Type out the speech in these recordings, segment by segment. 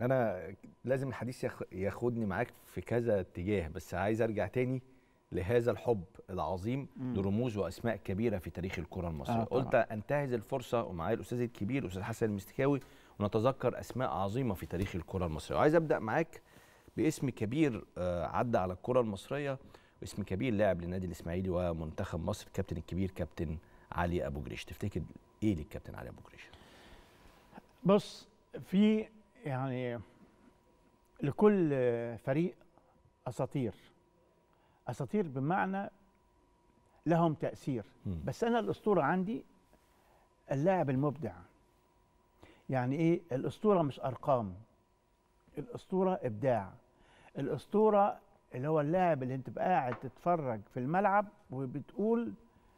انا لازم الحديث ياخ- ياخدني معاك في كذا اتجاه بس عايز ارجع تاني لهذا الحب العظيم لرموز واسماء كبيره في تاريخ الكره المصريه آه، طبعاً. قلت انتهز الفرصه ومعايا الاستاذ الكبير الاستاذ حسن المستكاوي ونتذكر اسماء عظيمه في تاريخ الكره المصريه وعايز ابدا معاك باسم كبير آه، عدى على الكره المصريه واسم كبير لاعب للنادي الاسماعيلي ومنتخب مصر الكابتن الكبير كابتن علي ابو جريش تفتكر ايه للكابتن علي ابو جريش بص في يعني لكل فريق اساطير اساطير بمعنى لهم تاثير مم. بس انا الاسطوره عندي اللاعب المبدع يعني ايه الاسطوره مش ارقام الاسطوره ابداع الاسطوره اللي هو اللاعب اللي انت تبقى قاعد تتفرج في الملعب وبتقول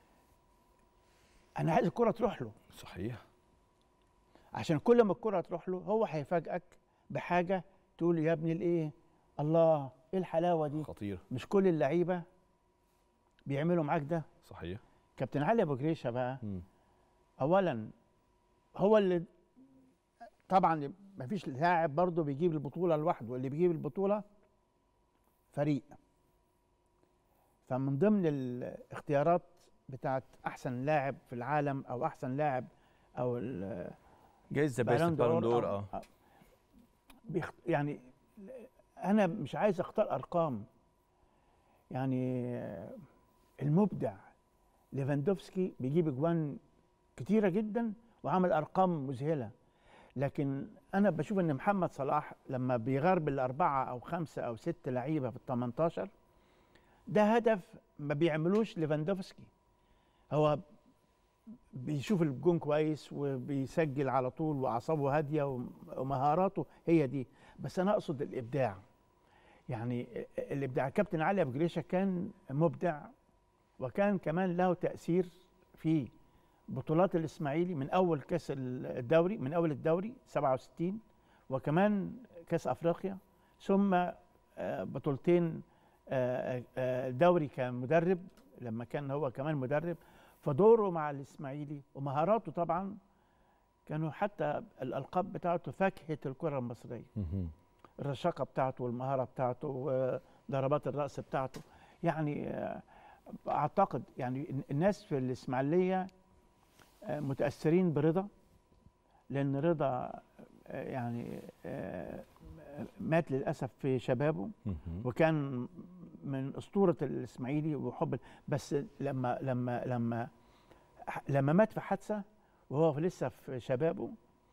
انا عايز الكره تروح له صحيح عشان كل ما الكره تروح له هو هيفاجئك بحاجه تقول يا ابني الايه الله ايه الحلاوه دي خطير مش كل اللعيبه بيعملوا معاك ده صحيح كابتن علي ابو جريشه بقى مم. اولا هو اللي طبعا ما فيش لاعب برضه بيجيب البطوله لوحده اللي بيجيب البطوله فريق فمن ضمن الاختيارات بتاعت احسن لاعب في العالم او احسن لاعب او ال- جايزه بيست بالون دور اه أو- بيخ... يعني انا مش عايز اختار ارقام يعني المبدع ليفاندوفسكي بيجيب اجوان كتيره جدا وعمل ارقام مذهله لكن انا بشوف ان محمد صلاح لما بيغرب الاربعه او خمسه او ست لعيبه في ال 18 ده هدف ما بيعملوش ليفاندوفسكي هو بيشوف الجون كويس وبيسجل على طول واعصابه هاديه وم- ومهاراته هي دي بس انا اقصد الابداع يعني الابداع كابتن علي ابو جريشه كان مبدع وكان كمان له تاثير في بطولات الاسماعيلي من اول كاس الدوري من اول الدوري 67 وكمان كاس افريقيا ثم آه، بطولتين آه، آه، دوري كمدرب لما كان هو كمان مدرب فدوره مع الاسماعيلي ومهاراته طبعا كانوا حتى الالقاب بتاعته فاكهه الكره المصريه مهم. الرشاقه بتاعته والمهاره بتاعته وضربات الراس بتاعته يعني آه، اعتقد يعني الناس في الاسماعيليه آه، متاثرين برضا لان رضا آه، يعني آه، مات للاسف في شبابه مهم. وكان من اسطوره الاسماعيلي وحب بس لما لما لما لما مات في حادثه وهو لسه في شبابه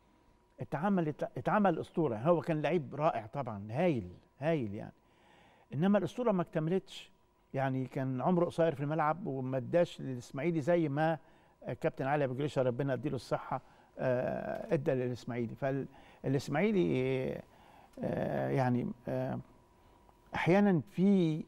اتعمل اتعمل اسطوره هو كان لعيب رائع طبعا هايل هايل يعني انما الاسطوره ما اكتملتش يعني كان عمره قصير في الملعب وما اداش للاسماعيلي زي ما كابتن علي ابو جريشه ربنا يديله الصحه آه، ادى للاسماعيلي فالاسماعيلي آه، يعني آه، احيانا في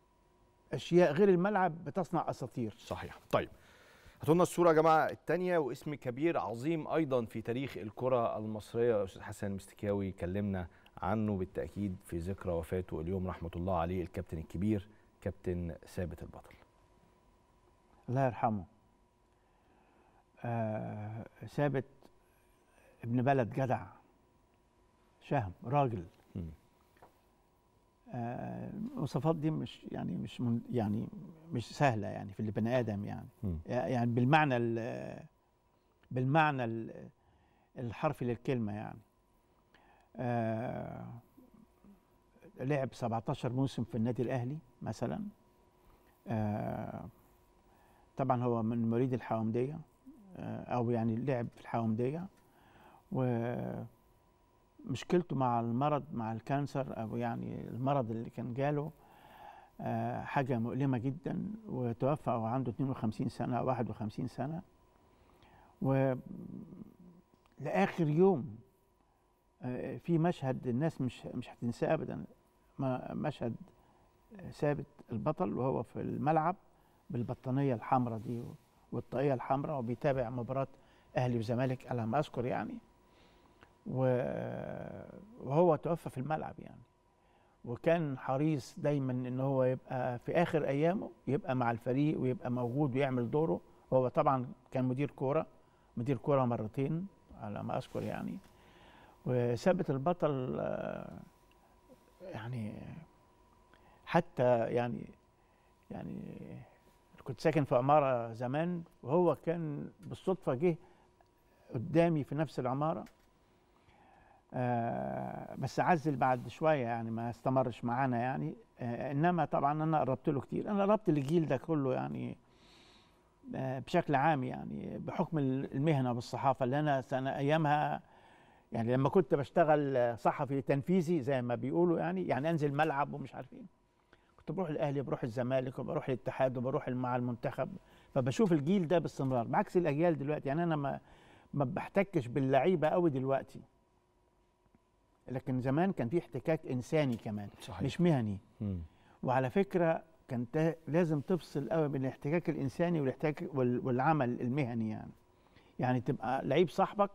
اشياء غير الملعب بتصنع اساطير صحيح طيب هاتوا لنا الصوره يا جماعه الثانيه واسم كبير عظيم ايضا في تاريخ الكره المصريه استاذ حسن المستكاوي كلمنا عنه بالتاكيد في ذكرى وفاته اليوم رحمه الله عليه الكابتن الكبير كابتن ثابت البطل الله يرحمه آه ثابت ابن بلد جدع شهم راجل مم. آه المواصفات دي مش يعني مش من يعني مش سهله يعني في البني ادم يعني مم. يعني بالمعنى ال- بالمعنى ال- الحرفي للكلمه يعني آه لعب 17 موسم في النادي الاهلي مثلا آه طبعا هو من مواليد الحومديه آه او يعني لعب في الحومديه ومشكلته مع المرض مع الكانسر او يعني المرض اللي كان جاله آه حاجه مؤلمه جدا وتوفى وهو عنده 52 سنه او 51 سنه و لاخر يوم آه، في مشهد الناس مش مش هتنساه ابدا ما- مشهد ثابت البطل وهو في الملعب بالبطانيه الحمراء دي والطاقيه الحمراء وبيتابع مباراه اهلي وزمالك على ما اذكر يعني و- وهو توفى في الملعب يعني وكان حريص دايما ان هو يبقى في اخر ايامه يبقى مع الفريق ويبقى موجود ويعمل دوره وهو طبعا كان مدير كوره مدير كوره مرتين على ما اذكر يعني وثابت البطل آه، يعني حتى يعني يعني كنت ساكن في عمارة زمان وهو كان بالصدفة جه قدامي في نفس العمارة آه بس عزل بعد شوية يعني ما استمرش معانا يعني آه انما طبعا انا قربت له كتير انا قربت للجيل ده كله يعني آه بشكل عام يعني بحكم المهنة بالصحافة اللي انا سنة ايامها يعني لما كنت بشتغل صحفي تنفيذي زي ما بيقولوا يعني يعني انزل ملعب ومش عارف ايه كنت بروح الاهلي بروح الزمالك وبروح الاتحاد وبروح مع المنتخب فبشوف الجيل ده باستمرار بعكس الاجيال دلوقتي يعني انا ما ما بحتكش باللعيبه قوي دلوقتي لكن زمان كان في احتكاك انساني كمان صحيح مش مهني مم. وعلى فكره كانت لازم تفصل قوي بين الاحتكاك الانساني والاحتكاك وال- والعمل المهني يعني يعني تبقى لعيب صاحبك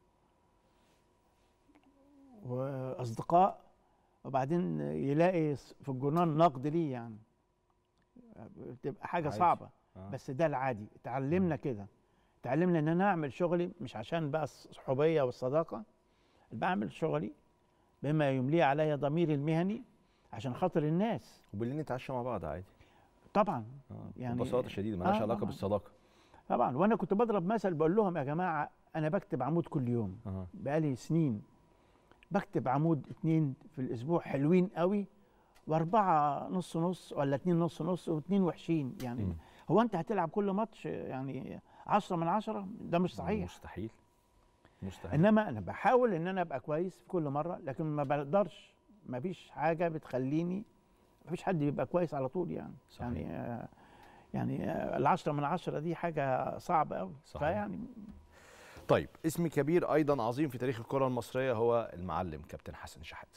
واصدقاء وبعدين يلاقي في الجورنال نقد ليه يعني بتبقى حاجه عادي. صعبه آه. بس ده العادي اتعلمنا كده اتعلمنا ان انا اعمل شغلي مش عشان بقى الصحوبيه والصداقه بعمل شغلي بما يملي علي ضميري المهني عشان خاطر الناس وبالليل نتعشى مع بعض عادي طبعا آه. يعني- ببساطه شديده مالهاش آه علاقه طبعاً. بالصداقه طبعا وانا كنت بضرب مثل بقول لهم يا جماعه انا بكتب عمود كل يوم آه. بقالي سنين بكتب عمود اتنين في الاسبوع حلوين قوي واربعه نص نص ولا اتنين نص نص واتنين وحشين يعني مم. هو انت هتلعب كل ماتش يعني عشرة من عشرة ده مش صحيح مستحيل مستحيل انما انا بحاول ان انا ابقى كويس في كل مره لكن ما بقدرش ما فيش حاجه بتخليني ما فيش حد بيبقى كويس على طول يعني صحيح. يعني آه يعني آه العشرة من عشرة دي حاجة صعبة قوي صحيح. فيعني طيب اسم كبير ايضا عظيم في تاريخ الكره المصريه هو المعلم كابتن حسن شحاته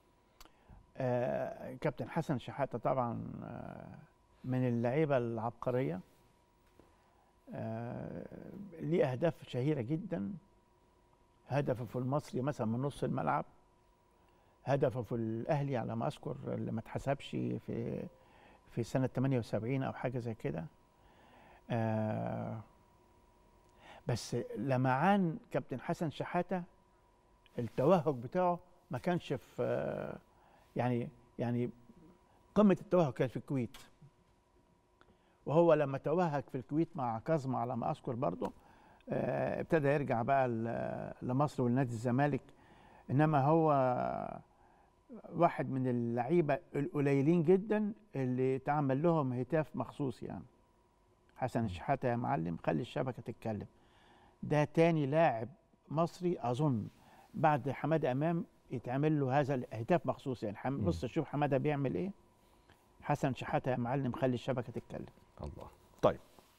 آه كابتن حسن شحاتة طبعا آه من اللعيبة العبقرية آه ليه أهداف شهيرة جدا هدفه في المصري مثلا من نص الملعب هدفه في الأهلي على ما أذكر اللي ما اتحسبش في في سنة 78 أو حاجة زي كده آه بس لمعان كابتن حسن شحاتة التوهج بتاعه ما كانش في آه يعني يعني قمة التوهج كانت في الكويت وهو لما توهج في الكويت مع كاظمة على ما أذكر برضه آه، ابتدى يرجع بقى ل- لمصر ولنادي الزمالك إنما هو واحد من اللعيبة القليلين جدا اللي اتعمل لهم هتاف مخصوص يعني حسن الشحاتة يا معلم خلي الشبكة تتكلم ده تاني لاعب مصري أظن بعد حمادة أمام يتعمل له هذا الهتاف مخصوص يعني حم... مم. بص شوف حماده بيعمل ايه حسن شحاته يا معلم خلي الشبكه تتكلم الله طيب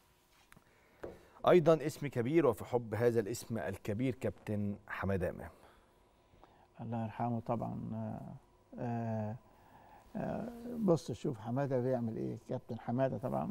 ايضا اسم كبير وفي حب هذا الاسم الكبير كابتن حماده امام الله يرحمه طبعا آه آه آه بص شوف حماده بيعمل ايه كابتن حماده طبعا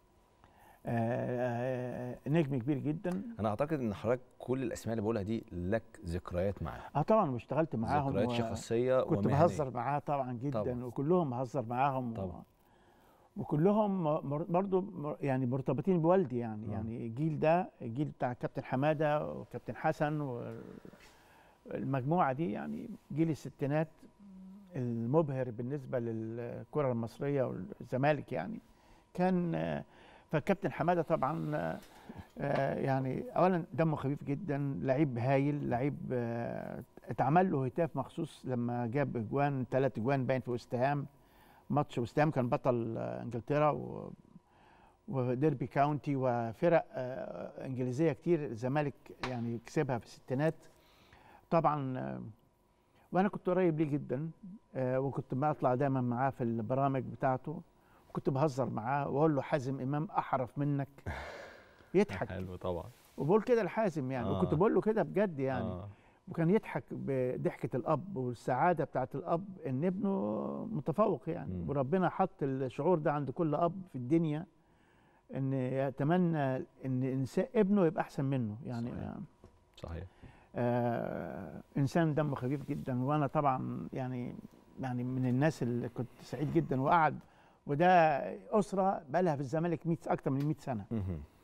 آه آه نجم كبير جدا انا اعتقد ان حضرتك كل الاسماء اللي بقولها دي لك ذكريات معاه اه طبعا واشتغلت معاهم ذكريات و- شخصيه كنت ومهنية. بهزر معاه طبعا جدا طبعاً. وكلهم بهزر معاهم و- طبعاً. وكلهم مر- برضو مر- يعني مرتبطين بوالدي يعني آه. يعني الجيل ده الجيل بتاع كابتن حماده وكابتن حسن والمجموعه دي يعني جيل الستينات المبهر بالنسبه للكره المصريه والزمالك يعني كان آه، فكابتن حماده طبعا آه، آه، يعني اولا دمه خفيف جدا لعيب هايل لعيب آه، اتعمل له هتاف مخصوص لما جاب اجوان ثلاث اجوان باين في وست هام ماتش وست هام كان بطل آه، انجلترا و وديربي كاونتي وفرق آه، انجليزيه كتير الزمالك يعني كسبها في الستينات طبعا آه، وانا كنت قريب ليه جدا آه، وكنت بطلع دايما معاه في البرامج بتاعته كنت بهزر معاه واقول له حازم امام احرف منك يضحك حلو طبعا وبقول كده لحازم يعني آه. وكنت بقول له كده بجد يعني آه. وكان يضحك بضحكه الاب والسعاده بتاعت الاب ان ابنه متفوق يعني مم. وربنا حط الشعور ده عند كل اب في الدنيا ان يتمنى ان انسان ابنه يبقى احسن منه يعني صحيح. آه صحيح آه انسان دمه خفيف جدا وانا طبعا يعني يعني من الناس اللي كنت سعيد جدا وقعد وده اسره بقى لها في الزمالك 100 اكتر من 100 سنه مهم.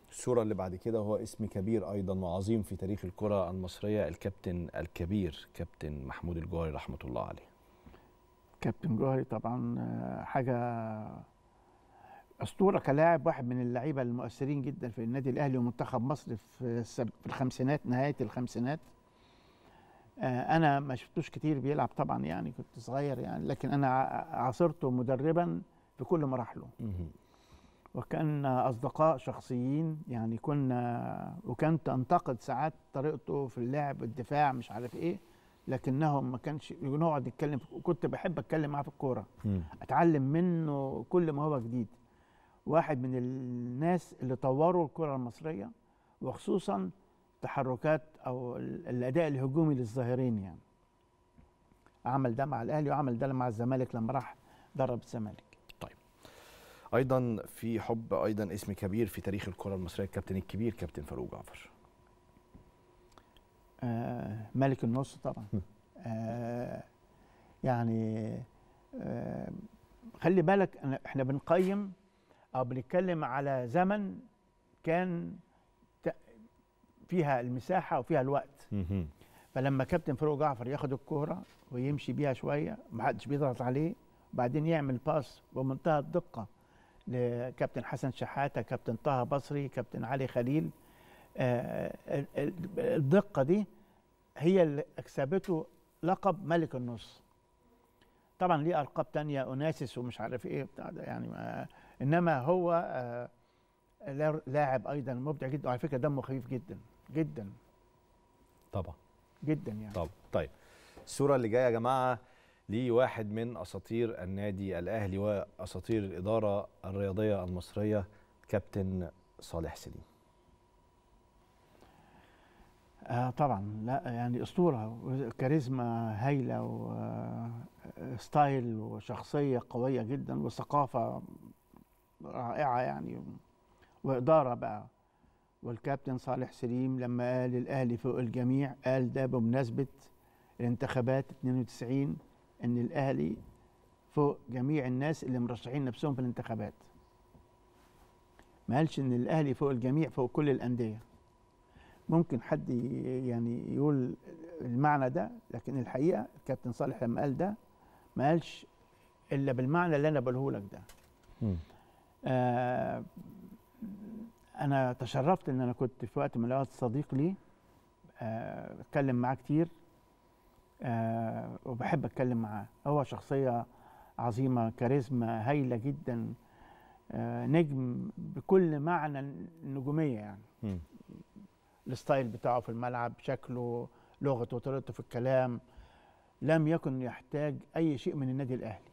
الصورة اللي بعد كده هو اسم كبير أيضا وعظيم في تاريخ الكرة المصرية الكابتن الكبير كابتن محمود الجوهري رحمة الله عليه كابتن جوهري طبعا آه، حاجه اسطوره كلاعب واحد من اللعيبه المؤثرين جدا في النادي الاهلي ومنتخب مصر في السب- في الخمسينات نهايه الخمسينات آه، انا ما شفتوش كتير بيلعب طبعا يعني كنت صغير يعني لكن انا ع- عاصرته مدربا في كل مراحله وكان اصدقاء شخصيين يعني كنا وكان تنتقد ساعات طريقته في اللعب والدفاع مش عارف ايه لكنه ما كانش نقعد نتكلم وكنت بحب اتكلم معاه في الكوره اتعلم منه كل ما هو جديد واحد من الناس اللي طوروا الكره المصريه وخصوصا تحركات او ال- الاداء الهجومي للظاهرين يعني عمل ده مع الاهلي وعمل ده مع الزمالك لما راح درب الزمالك أيضا في حب أيضا اسم كبير في تاريخ الكرة المصرية الكابتن الكبير كابتن فاروق جعفر آه ملك النص طبعا آه يعني آه خلي بالك أنا- احنا بنقيم او بنتكلم على زمن كان ت- فيها المساحه وفيها الوقت فلما كابتن فاروق جعفر ياخد الكوره ويمشي بيها شويه محدش بيضغط عليه وبعدين يعمل باس بمنتهى الدقه لكابتن حسن شحاته كابتن طه بصري كابتن علي خليل آه، ال- ال- الدقه دي هي اللي اكسبته لقب ملك النص طبعا ليه القاب تانية اوناسيس ومش عارف ايه بتاع ده يعني ما انما هو آه، لا- لاعب ايضا مبدع جدا وعلى فكره دمه خفيف جدا جدا طبعا جدا يعني طب طيب الصورة اللي جاية يا جماعة لواحد من أساطير النادي الأهلي وأساطير الإدارة الرياضية المصرية كابتن صالح سليم آه طبعا لا يعني اسطوره كاريزما هايله وستايل وشخصيه قويه جدا وثقافه رائعه يعني واداره بقى والكابتن صالح سليم لما قال الاهلي فوق الجميع قال ده بمناسبه الانتخابات 92 ان الاهلي فوق جميع الناس اللي مرشحين نفسهم في الانتخابات ما قالش ان الاهلي فوق الجميع فوق كل الانديه ممكن حد ي- يعني يقول المعنى ده لكن الحقيقه الكابتن صالح لما قال ده ما قالش الا بالمعنى اللي انا بقوله لك ده آه انا تشرفت ان انا كنت في وقت من الاوقات صديق لي آه، اتكلم معاه كتير آه وبحب اتكلم معاه هو شخصيه عظيمه كاريزما هايله جدا آه نجم بكل معنى النجوميه يعني مم. الستايل بتاعه في الملعب شكله لغته طريقته في الكلام لم يكن يحتاج اي شيء من النادي الاهلي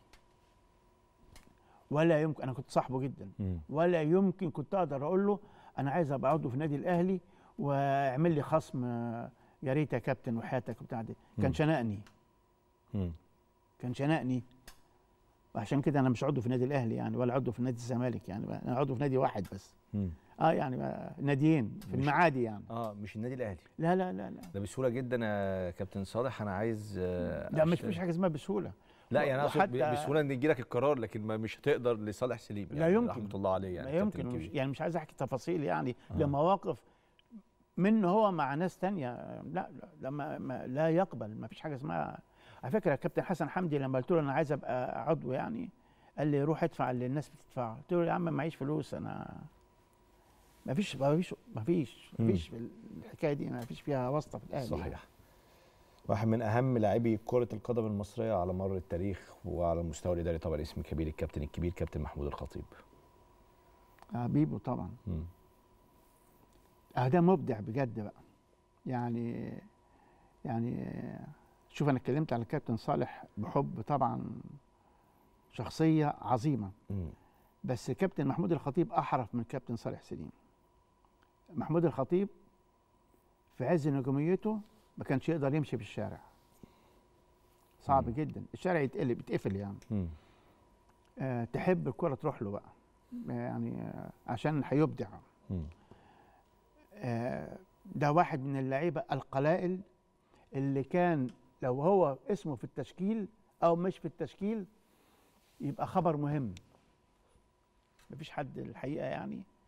ولا يمكن انا كنت صاحبه جدا مم. ولا يمكن كنت اقدر اقول له انا عايز ابقى عضو في النادي الاهلي واعمل لي خصم آه، يا ريت يا كابتن وحياتك وبتاع ده مم. كان شنقني مم. كان شنقني وعشان كده انا مش عضو في النادي الاهلي يعني ولا عضو في نادي الزمالك يعني انا عضو في نادي واحد بس مم. اه يعني آه، ناديين في مش- المعادي يعني اه مش النادي الاهلي لا لا لا لا ده بسهوله جدا يا كابتن صالح انا عايز آه، لا مش أشت- مش حاجه اسمها بسهوله لا يعني اقصد وحتى- ب- بسهوله ان يجي لك القرار لكن ما مش هتقدر لصالح سليم لا يعني يمكن. رحمه الله عليه يعني لا الكابتن يمكن مش الكبير. يعني مش عايز احكي تفاصيل يعني آه. آه. لمواقف منه هو مع ناس تانية لا لا لما ما لا يقبل ما فيش حاجه اسمها على فكره كابتن حسن حمدي لما قلت له انا عايز ابقى عضو يعني قال لي روح ادفع اللي الناس بتدفعه قلت له يا عم معيش فلوس انا ما فيش ما فيش ما فيش ما مم. فيش في الحكايه دي ما فيش فيها واسطه في الاهلي صحيح واحد من اهم لاعبي كره القدم المصريه على مر التاريخ وعلى المستوى الاداري طبعا اسم كبير الكابتن الكبير كابتن محمود الخطيب آه بيبو طبعا مم. اه ده مبدع بجد بقى يعني يعني شوف انا اتكلمت على الكابتن صالح بحب طبعا شخصيه عظيمه مم. بس كابتن محمود الخطيب احرف من كابتن صالح سليم محمود الخطيب في عز نجوميته ما كانش يقدر يمشي في الشارع صعب مم. جدا الشارع يتقلب يتقفل يعني مم. أه تحب الكرة تروح له بقى يعني آه، عشان هيبدع مم. آه، ده واحد من اللعيبه القلائل اللي كان لو هو اسمه في التشكيل او مش في التشكيل يبقى خبر مهم مفيش حد الحقيقه يعني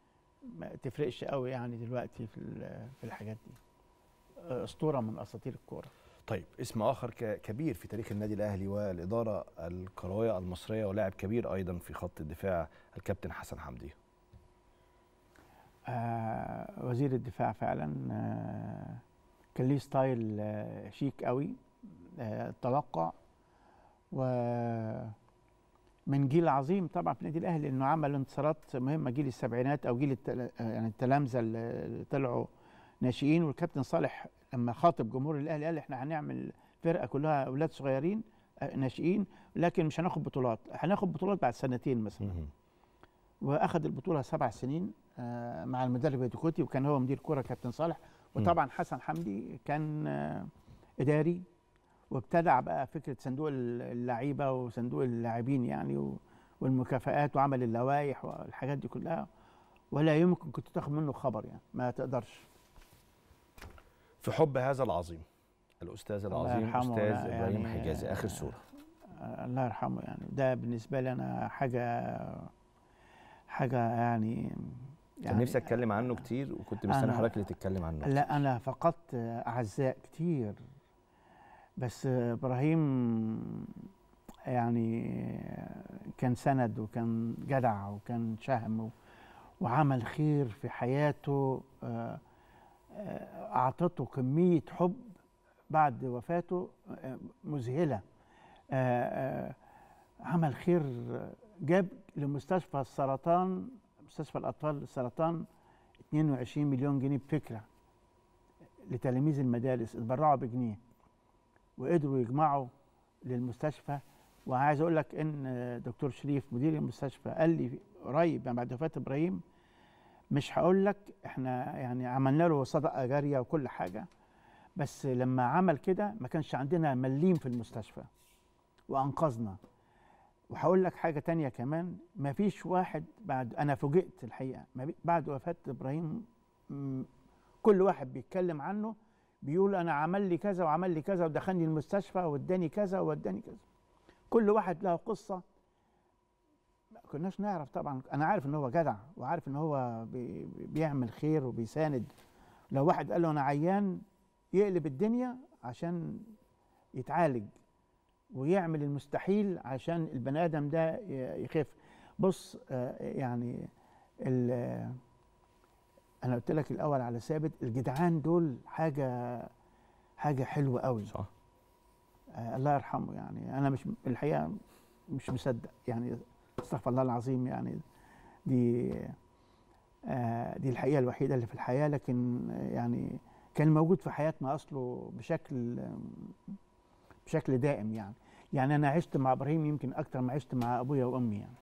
ما تفرقش قوي يعني دلوقتي في ال- في الحاجات دي اسطوره من اساطير الكوره طيب اسم اخر ك- كبير في تاريخ النادي الاهلي والاداره الكرويه المصريه ولاعب كبير ايضا في خط الدفاع الكابتن حسن حمدي آه وزير الدفاع فعلا آه كان ليه ستايل آه شيك قوي آه توقع و من جيل عظيم طبعا في النادي الاهلي انه عمل انتصارات مهمه جيل السبعينات او جيل التل... آه، يعني التلامذه اللي طلعوا ناشئين والكابتن صالح لما خاطب جمهور الاهلي قال احنا هنعمل فرقه كلها اولاد صغيرين آه، ناشئين لكن مش هناخد بطولات هناخد بطولات بعد سنتين مثلا واخذ البطوله سبع سنين آه، مع المدرب هيدوكوتي وكان هو مدير كره كابتن صالح وطبعا حسن حمدي كان آه، اداري وابتدع بقى فكره صندوق اللعيبه وصندوق اللاعبين يعني و- والمكافآت وعمل اللوائح والحاجات دي كلها ولا يمكن كنت تاخد منه خبر يعني ما تقدرش في حب هذا العظيم الاستاذ الله العظيم يرحمه استاذ يعني- ابراهيم حجازي اخر صوره آه، الله يرحمه يعني ده بالنسبه لي انا حاجه حاجه يعني كان نفسي اتكلم عنه كتير وكنت مستني أنا- حضرتك اللي تتكلم عنه لا انا فقدت اعزاء كتير بس ابراهيم يعني كان سند وكان جدع وكان شهم و- وعمل خير في حياته آه، آه، اعطته كميه حب بعد وفاته آه، مذهله آه، آه، عمل خير جاب لمستشفى السرطان مستشفى الاطفال السرطان 22 مليون جنيه بفكره لتلاميذ المدارس اتبرعوا بجنيه وقدروا يجمعوا للمستشفى وعايز اقول لك ان دكتور شريف مدير المستشفى قال لي قريب يعني بعد وفاه ابراهيم مش هقول لك احنا يعني عملنا له صدقه جاريه وكل حاجه بس لما عمل كده ما كانش عندنا مليم في المستشفى وانقذنا وهقول لك حاجه تانية كمان ما فيش واحد بعد انا فوجئت الحقيقه ما بي- بعد وفاه ابراهيم م، كل واحد بيتكلم عنه بيقول انا عمل لي كذا وعمل لي كذا ودخلني المستشفى واداني كذا واداني كذا كل واحد له قصه ما كناش نعرف طبعا انا عارف ان هو جدع وعارف ان هو بي بي- بيعمل خير وبيساند لو واحد قال له انا عيان يقلب الدنيا عشان يتعالج ويعمل المستحيل عشان البني ادم ده ي- يخف بص آه، يعني ال- آه، انا قلت لك الاول على ثابت الجدعان دول حاجه حاجه حلوه قوي صح آه الله يرحمه يعني انا مش الحقيقه مش مصدق يعني استغفر الله العظيم يعني دي آه دي الحقيقه الوحيده اللي في الحياه لكن آه، يعني كان موجود في حياتنا اصله بشكل بشكل دائم يعني يعني انا عشت مع ابراهيم يمكن اكتر ما عشت مع ابويا وامي يعني